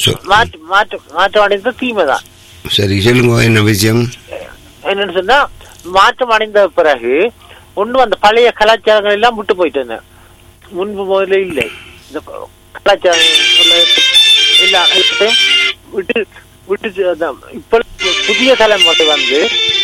சொ- மாற்று மாற்று மாற்றம் அடைந்த தீமை தான் சரி சொல்லுங்க என்ன விஷயம் என்னன்னு சொன்னா மாற்றம் அடைந்த பிறகு ஒண்ணும் அந்த பழைய கலாச்சாரங்கள் எல்லாம் விட்டு போயிட்டு முன்பு முதல்ல இல்லை இந்த கலாச்சாரங்கள் எல்லாம் விட்டு விட்டு விட்டு அதான் இப்ப புதிய தலைமுறை வந்து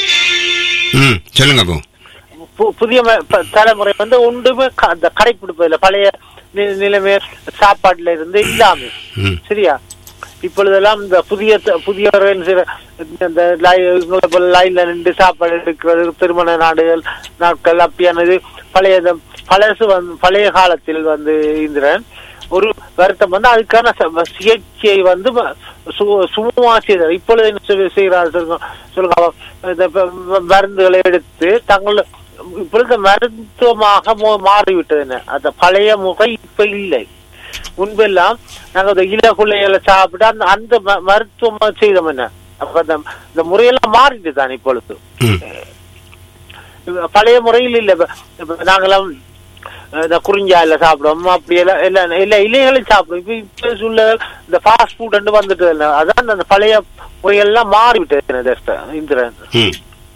ம் சொல்லுங்க அப்போ பு- புதிய ம- ப- தலைமுறை வந்து ஒன்றுமே க- அந்த கடைப்பிடிப்பதில்லை பழைய நி- நிலைமை சாப்பாட்டுல இருந்து இல்லாம ம் சரியா இப்பொழுதெல்லாம் இந்த புதிய த- புதியவர்கள் சில இந்த லை- இவங்களை போல லைன்ல நின்று சாப்பாடு எடுக்கிறது திருமண நாடுகள் நாட்கள் அப்படியானது பழைய இந்த பழசு வந்து பழைய காலத்தில் வந்து இந்திரன் ஒரு வருத்தம் வந்து அதுக்கான ச- சிகிச்சையை வந்து ம- சு- சுமூகமா செய்தார் இப்பொழுது என்ன சொல்லி செய்கிறார் சொல்லுங்க சொல்லுங்க அவ- இந்த ப- ம- மருந்துகளை எடுத்து தங்கள் இப்பொழுது மருத்துவமாக மோ- மாறிவிட்டது என்ன அந்த பழைய முறை இப்ப இல்லை முன்பெல்லாம் நாங்க அந்த இலகுலைகளை சாப்பிட்டு அந்த அந்த ம- மருத்துவம் செய்தோம் என்ன அப்ப அந்த இந்த முறையெல்லாம் மாறிட்டு தான் இப்பொழுது ம் இப்ப பழைய முறையில் இல்ல இப்ப- இப்ப நாங்கெல்லாம் அஹ், இந்த குறிஞ்சால சாப்பிடுவோம் அப்படி எல்லாம் எல்லா எல்லா இலைகளையும் சாப்பிடுவோம் இப்ப இப்ப உள்ள இந்த ஃபாஸ்ட் ஃபுட் வந்துட்டு இல்ல அதான் அந்த பழைய முறையெல்லாம் மாறிவிட்டது இந்திரன் ம்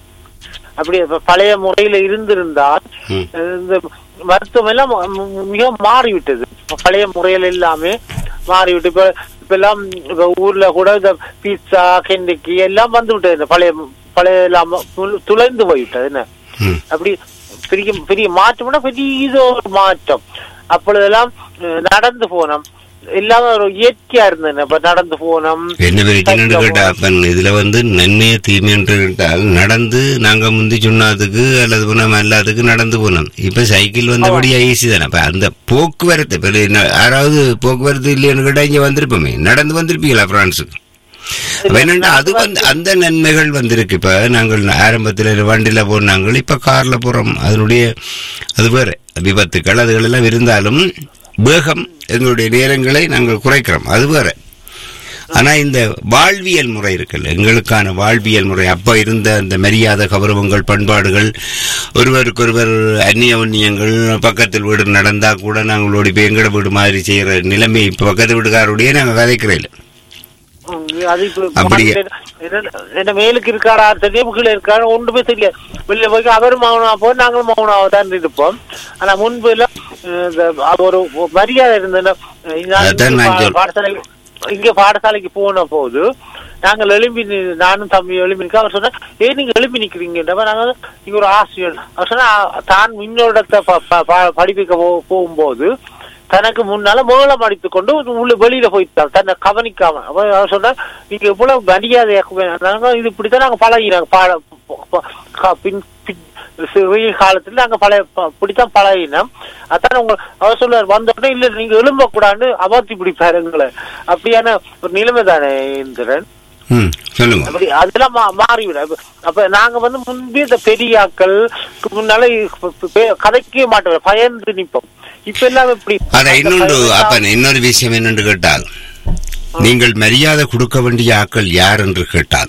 அப்படி இப்ப பழைய முறையில இருந்திருந்தால் ம் அஹ், இந்த மருத்துவம் எல்லாம் ம- ம- மிக மாறிவிட்டது இப்ப பழைய முறையில எல்லாமே மாறிவிட்டு இப்ப இப்ப எல்லாம் இப்ப ஊர்ல கூட இந்த பீட்சா கெண்டிக்கு எல்லாம் வந்து விட்டது இந்த பழைய பழைய எல்லாம் துள- துளைந்து போய்விட்டது என்ன ம் அப்படி பெரிய பெரிய மாற்றம்னா பெரிய ஒரு மாற்றம் அப்பொழுதெல்லாம் அஹ், நடந்து போனோம் எல்லாமே ஒரு இயற்கையா இருந்தது இப்ப நடந்து போனோம் என்ன பிரச்சனை கேட்டா அப்பன் இதுல வந்து நன்மையை தீமை என்று கேட்டால் நடந்து நாங்க முந்தி சொன்னதுக்கு அல்லது போனோம் எல்லாத்துக்கும் நடந்து போனோம் இப்ப சைக்கிள் வந்தபடி ஈஸி தானே அப்ப அந்த போக்குவரத்து இப்ப என்ன- யாராவது போக்குவரத்து இல்லைன்னு கேட்டா இங்க வந்திருப்போமே நடந்து வந்திருப்பீங்களா பிரான்ஸுக்கு அப்ப என்னன்னா அது வந்து அந்த நன்மைகள் வந்திருக்கு இப்ப நாங்கள் ஆரம்பத்துல வண்டியில போனாங்க இப்ப கார்ல போறோம் அதனுடைய அது வேற விபத்துக்கள் அதுகள் எல்லாம் இருந்தாலும் வேகம் எங்களுடைய நேரங்களை நாங்கள் குறைக்கிறோம் அது வேற ஆனா இந்த வாழ்வியல் முறை இருக்குல்ல எங்களுக்கான வாழ்வியல் முறை அப்ப இருந்த அந்த மரியாதை கௌரவங்கள் பண்பாடுகள் ஒருவருக்கொருவர் அந்நிய உண்ணியங்கள் பக்கத்தில் வீடு நடந்தா கூட நாங்கள் ஓடி போய் எங்கட வீடு மாதிரி செய்யற நிலைமை இப்ப பக்கத்து வீட்டுக்காரோடய நாங்க கதைக்கிறேன் இல்ல உம், அது இப்ப அப்படியே. என்ன- என்ன மேலுக்கு இருக்காரா தெரியும் கீழே இருக்காரு ஒன்றுமே தெரியாது வெளியில போய் அவர் மௌனா போய் நாங்களும் மௌனாவை தான் இருப்போம் ஆனா முன்பு எல்லாம் அஹ், இந்த அது ஒரு மரியாதை இருந்ததுன்னா அஹ், நான் அதான் நான் இங்க சொல்~ பாடசாலை இங்க பாடசாலைக்கு போன போது நாங்கள் எழும்பி நி- நானும் தம்பி எழும்பி நிற்க அவர் சொன்னா ஏன் நீங்க எழும்பி நிக்கிறீங்கன்றப்ப நாங்க வந்து, நீங்க ஒரு ஆசிரியர் அவர் சொன்னா தான் இன்னொருடத்தை ப- ப- ப- படிப்பிக்க போ- போகும்போது தனக்கு முன்னால மேளம் அடித்துக் கொண்டு உள்ள வெளியில போயிட்டார் தன்னை கவனிக்காம அப்ப அவர் சொன்னார் நீங்க இவ்வளவு மரியாதையாக நாங்க இது இப்படித்தான் நாங்க பழகினாங்க பாட ப- ப- க- பின் பின் சிறிய காலத்துல நாங்க பழைய ப- இப்படித்தான் பழகினோம் அதான் உங்க அவர் சொல்லுவார் வந்த உடனே இல்ல நீங்க எழும்ப கூடாது அமர்த்தி பிடிப்பாரு எங்களை அப்படியான ஒரு நிலைமை தானே இந்திரன் ம் சொல்லுங்க அப்படி அதெல்லாம் மா- மாறிவிடும் அப்ப- அப்ப நாங்க வந்து முன்பே இந்த பெரியாக்கள் முன்னால இப்ப பே- கதைக்கவே மாட்டோம் பயந்து நிப்போம் இப்ப எல்லாம் இப்படி அத இன்னொன்று அப்ப இன்னொரு விஷயம் என்னென்று கேட்டால் நீங்கள் மரியாதை கொடுக்க வேண்டிய ஆக்கள் யார் என்று கேட்டால்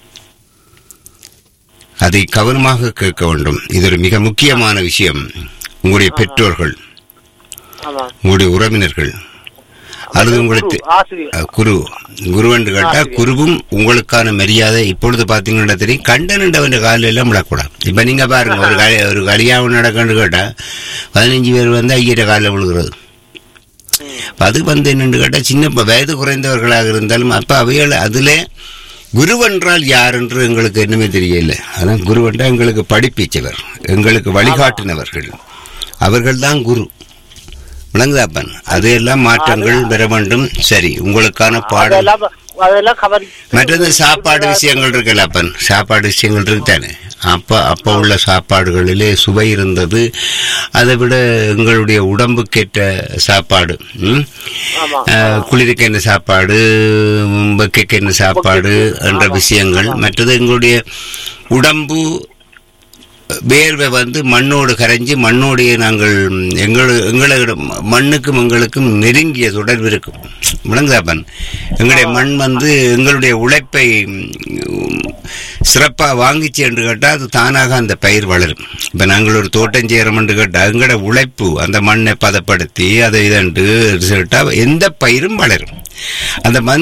அதை கவனமாக கேட்க வேண்டும் இது ஒரு மிக முக்கியமான விஷயம் உங்களுடைய பெற்றோர்கள் ஆமா உங்களுடைய உறவினர்கள் அல்லது உங்களுக்கு குரு, ஆசிரியர் அஹ், குரு குரு என்று கேட்டா குருவும் உங்களுக்கான மரியாதை இப்பொழுது பாத்தீங்கன்னா தெரியும் கண்டனண்டவன் காலில் எல்லாம் விழக்கூடாது இப்ப நீங்க பாருங்க ஒரு கலி ஒரு கல்யாணம் நடக்கன்னு கேட்டா பதினஞ்சு பேர் வந்து ஐயர காலில் விழுகிறது அப்ப அது வந்து என்னன்னு கேட்டா சின்ன ப- வயது குறைந்தவர்களாக இருந்தாலும் அப்ப அவைகள் அதுல குருவென்றால் யார் என்று எங்களுக்கு என்னமே தெரியல அதான் குருவென்றால் எங்களுக்கு படிப்பிச்சவர் எங்களுக்கு வழிகாட்டினவர்கள் அவர்கள்தான் குரு விளங்குதாப்பன் அதையெல்லாம் மாற்றங்கள் பெற வேண்டும் சரி உங்களுக்கான பாடம் அதெல்லாம் அதெல்லாம் கவரி மற்றது சாப்பாடு விஷயங்கள் இருக்குல்ல அப்பன் சாப்பாடு விஷயங்கள் இருக்கு தானே அப்ப அப்ப உள்ள சாப்பாடுகளிலே சுவை இருந்தது அதை விட எங்களுடைய உடம்புக்கேற்ற சாப்பாடு ம்? ஆமா அஹ், குளிருக்கு என்ன சாப்பாடு ம், வெக்கைக்கு என்ன சாப்பாடு என்ற விஷயங்கள் மற்றது எங்களுடைய உடம்பு வேர்வை வந்து மண்ணோடு கரைஞ்சி மண்ணோடைய நாங்கள் எங்கள் எங்களோட மண்ணுக்கும் எங்களுக்கும் நெருங்கிய தொடர்பு இருக்கும் விளங்குதாப்பன் எங்களுடைய மண் வந்து எங்களுடைய உழைப்பை சிறப்பாக வாங்கிச்சு என்று கேட்டால் அது தானாக அந்த பயிர் வளரும் இப்போ நாங்கள் ஒரு தோட்டம் செய்கிறோம் என்று கேட்டால் எங்களோட உழைப்பு அந்த மண்ணை பதப்படுத்தி அதை இதன்று ரிசல்ட்டாக எந்த பயிரும் வளரும் அந்த மண்